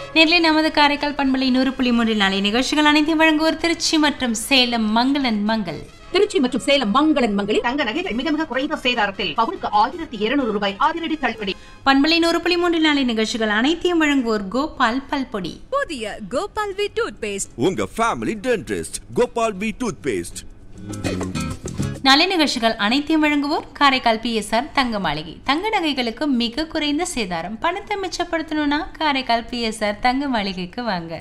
நேரில் நமது காரைக்கால் பண்பலை நூறு புள்ளி மூன்றில் நாளை நிகழ்ச்சிகள் அனைத்தையும் வழங்குவோர் திருச்சி மற்றும் சேலம் மங்களன் மங்கள் திருச்சி மற்றும் சேலம் மங்களன் மங்களில் தங்க நகைகள் மிக மிக குறைந்த சேதாரத்தில் பவுனுக்கு ஆயிரத்தி இருநூறு ரூபாய் அதிரடி தள்ளுபடி பண்பலை நூறு புள்ளி மூன்றில் நாளை நிகழ்ச்சிகள் அனைத்தையும் வழங்குவோர் கோபால் பல்பொடி புதிய கோபால் வி டூத் பேஸ்ட் உங்க family dentist Gopal P toothpaste நாளை நிகழ்ச்சிகள் அனைத்தையும் வழங்குவோர் காரைக்கால் பிஎஸ்ஆர் தங்க மாளிகை தங்க நகைகளுக்கு மிக குறைந்த சேதாரம் பணத்தை மிச்சப்படுத்தணும்னா காரைக்கால் பிஎஸ்ஆர் தங்க மாளிகைக்கு வாங்க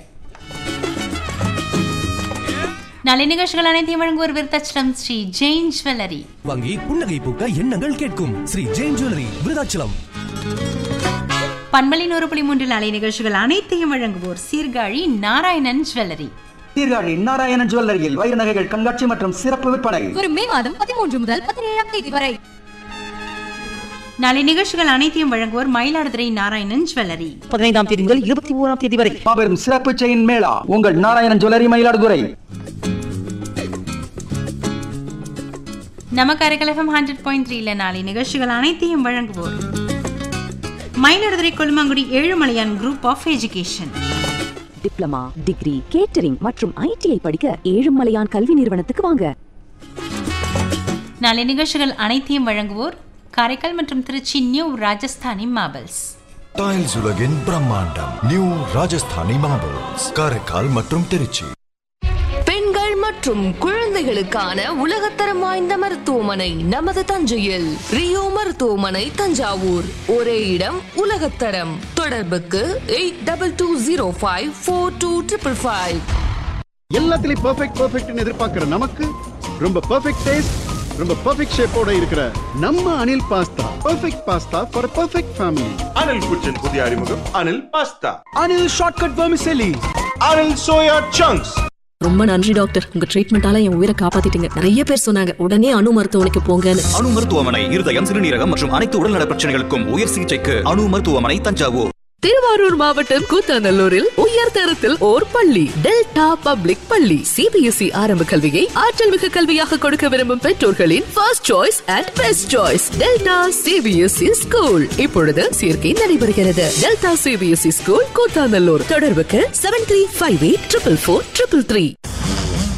நாளை நிகழ்ச்சிகள் அனைத்தையும் வழங்குவோர் விருத்தாச்சலம் ஸ்ரீ ஜெயின் ஜுவல்லரி வாங்கி புன்னகை பூக்க எண்ணங்கள் கேட்கும் ஸ்ரீ ஜெயின் ஜுவல்லரி விருதாச்சலம் பண்பலை நூறு புள்ளி மூன்றில் நாளை நிகழ்ச்சிகள் அனைத்தையும் வழங்குவோர் சீர்காழி நாராயணன் ஜுவல்லரி சீர்காழி நாராயணன் ஜுவல்லரியில் வைர நகைகள் கண்காட்சி மற்றும் சிறப்பு விற்பனை வரும் மே மாதம் பதிமூன்று முதல் பதினேழாம் தேதி வரை நாளை நிகழ்ச்சிகள் அனைத்தையும் வழங்குவோர் மயிலாடுதுறை நாராயணன் ஜுவல்லரி பதினைந்தாம் தேதி முதல் இருபத்தி ஓராம் தேதி வரை மாபெரும் சிறப்பு செயின் மேளா உங்கள் நாராயணன் ஜுவல்லரி மயிலாடுதுறை நம்ம காரைக்கால் எஃப்எம் ஹண்ட்ரட் பாயிண்ட் த்ரீல நாளை நிகழ்ச்சிகள் அனைத்தையும் வழங்குவோர் Mayiladuthurai Kollumangudi Ezhumalaiyan group of education diploma degree catering மற்றும் ஐடிஐ படிக்க ஏழுமலையான் கல்வி நிறுவனத்துக்கு வாங்க நாளை நிகழ்ச்சிகள் அனைத்தையும் வழங்குவோர் காரைக்கால் மற்றும் Tiruchi new Rajasthani marbles tiles உலகின் பிரம்மாண்டம் நியூ ராஜஸ்தானி மார்பிள்ஸ் காரைக்கால் மற்றும் திருச்சி பெண்கள் மற்றும் குழந்தைகளுக்கான உலகத்தரம் வாய்ந்த மருத்துவமனை நமது தஞ்சையில் ரியோ மருத்துவமனை தஞ்சாவூர் ஒரே இடம் உலகத்தரம் தொடர்புக்கு eight double two zero five four two triple five எல்லாத்துலயும் பெர்ஃபெக்ட் பெர்ஃபெக்ட்னு எதிர்பார்க்கிற நமக்கு ரொம்ப பெர்ஃபெக்ட் டேஸ்ட் ரொம்ப பெர்ஃபெக்ட் ஷேப்போட இருக்கிற நம்ம Anil pasta perfect pasta for perfect family Anil kitchen புதிய அறிமுகம் Anil pasta Anil shortcut vermicelli Anil soya chunks ரொம்ப நன்றி டாக்டர் உங்க ட்ரீட்மெண்டால என் உயிரை காப்பாத்திட்டீங்க நிறைய பேர் சொன்னாங்க உடனே அணு மருத்துவமனைக்கு போங்கன்னு அணு மருத்துவமனை இருதயம் சிறுநீரகம் மற்றும் அனைத்து உடல்நல பிரச்சனைகளுக்கும் உயர் சிகிச்சைக்கு அணு மருத்துவமனை தஞ்சாவூர் திருவாரூர் மாவட்டம் கூத்தாநல்லூரில் உயர் தரத்தில் ஓர் பள்ளி டெல்டா பப்ளிக் பள்ளி சிபிஎஸ்இ ஆரம்ப கல்வியை ஆற்றல் மிகு கல்வியாக கொடுக்க விரும்பும் பெற்றோர்களின் first choice and best choice delta CBSE school இப்பொழுது சேர்க்கை நடைபெறுகிறது டெல்டா சிபிஎஸ்இ ஸ்கூல் கூத்தாநல்லூர் தொடர்புக்கு seven three five eight triple four triple three